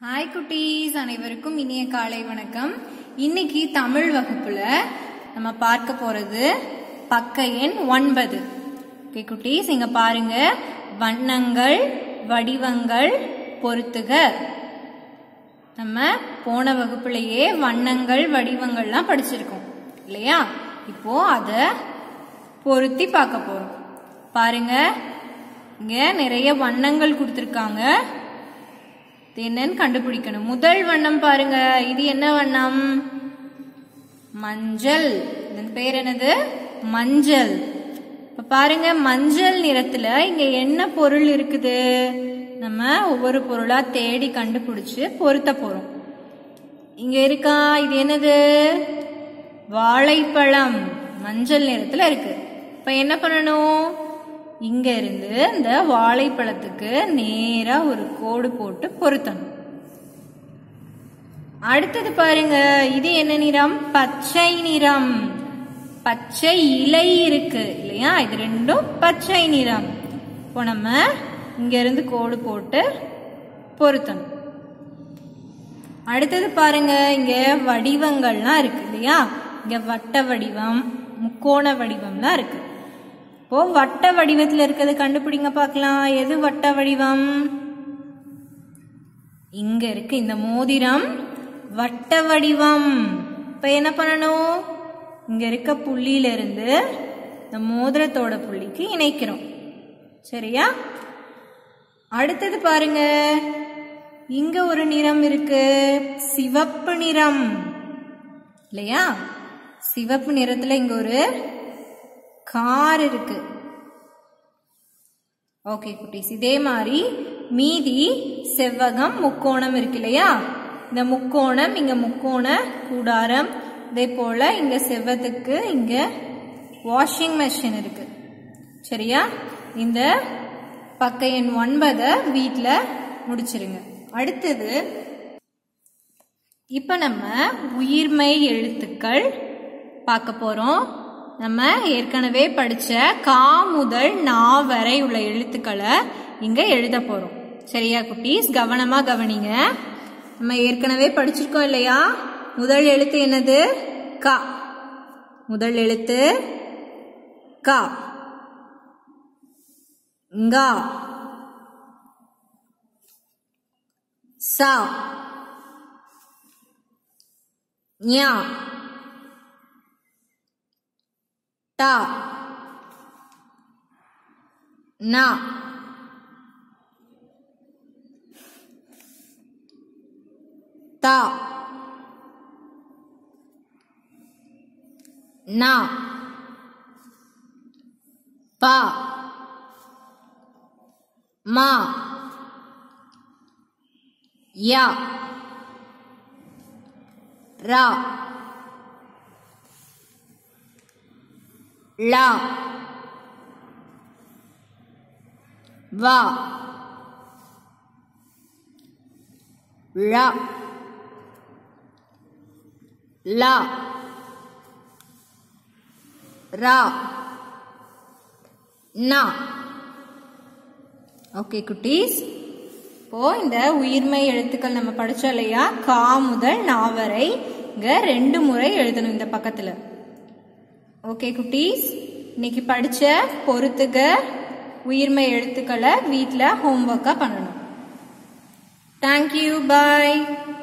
hi குட்டீஸ் அனைவருக்கும் இனிய காலை வணக்கம் இன்னைக்கு தமிழ் வகுப்புல நம்ம பார்க்க போறது பக்க எண் ஒன்பது ஓகே குட்டீஸ் இங்க பாருங்க வண்ணங்கள் வடிவங்கள் பொருத்துக நம்ம போன வகுப்புலயே வண்ணங்கள் வடிவங்கள்லாம் படிச்சிருக்கோம் இல்லையா இப்போ அத பொருத்தி பார்க்க போறோம் பாருங்க இங்க நிறைய வண்ணங்கள் கொடுத்திருக்காங்க இது என்னன்னு கண்டுபிடிக்கணும் முதல் வண்ணம் பாருங்க இது என்ன வண்ணம் மஞ்சள் இதன் பேர் என்னது மஞ்சள் இப்ப பாருங்க மஞ்சள் நிறத்துல இங்க என்ன பொருள் இருக்குது நம்ம ஒவ்வொரு பொருளா தேடி கண்டுபிடிச்சு பொருத்த போறோம் இங்க இருக்கா இது என்னது வாழைப்பழம் மஞ்சள் நிறத்துல இருக்கு இப்ப என்ன பண்ணணும் இங்க இருந்து இந்த வாழைப்பழத்துக்கு நேரா ஒரு கோடு போட்டு பொருத்தணும் அடுத்தது பாருங்க இது என்ன நிறம் பச்சை நிறம் பச்சை இலை இருக்கு இல்லையா இது ரெண்டும் பச்சை நிறம் இப்போ நம்ம இங்க இருந்து கோடு போட்டு பொருத்தணும் அடுத்தது பாருங்க இங்க வடிவங்கள்லாம் இருக்கு இல்லையா இங்க வட்ட வடிவம் முக்கோண வடிவம்லாம் இருக்கு இப்போ வட்ட வடிவத்துல இருக்கிறது கண்டுபிடிங்க பார்க்கலாம் எது வட்ட வடிவம் இங்க இருக்கு இந்த மோதிரம் வட்ட வடிவம் இப்ப என்ன பண்ணணும் இங்க இருக்க புள்ளியில இருந்து இந்த மோதிரத்தோட புள்ளிக்கு இணைக்கிறோம் சரியா அடுத்தது பாருங்க இங்க ஒரு நிறம் இருக்கு சிவப்பு நிறம் இல்லையா சிவப்பு நிறத்துல இங்க ஒரு கார் இருக்கு ஓகே குட்டீஸ் இதே மாதிரி மீதி செவ்வகம் முக்கோணம் இருக்கு இல்லையா இந்த முக்கோணம் இங்க முக்கோண கூடாரம் இதே போல இங்க செவ்வத்துக்கு இங்க வாஷிங் மெஷின் இருக்கு சரியா இந்த பக்க எண் ஒன்பதை வீட்டில் முடிச்சிருங்க அடுத்தது இப்ப நம்ம உயிர்மை எழுத்துக்கள் பார்க்க போறோம் நம்ம ஏற்கனவே படிச்ச கா முதல் நா வரை உள்ள எழுத்துக்களை இங்க எழுத போறோம் சரியா குட்டீஸ் கவனமா கவனிங்க நம்ம ஏற்கனவே படிச்சிருக்கோம் இல்லையா முதல் எழுத்து என்னது கா முதல் எழுத்து கா ngா சா ஞா ta na ta na pa ma ya ra ला वा ला ला ரா நா ஓகே குட்டீஸ் இப்போ இந்த உயிர்மை எழுத்துக்கள் நம்ம படிச்சோம் இல்லையா கா முதல் நா வரை இங்க ரெண்டு முறை எழுதணும் இந்த பக்கத்துல ஓகே குட்டீஸ் இன்னைக்கு படிச்ச பொறுத்துக உயிர்மை எழுத்துக்களை வீட்டில் ஹோம்ஒர்க்காக பண்ணணும் தேங்க்யூ பாய்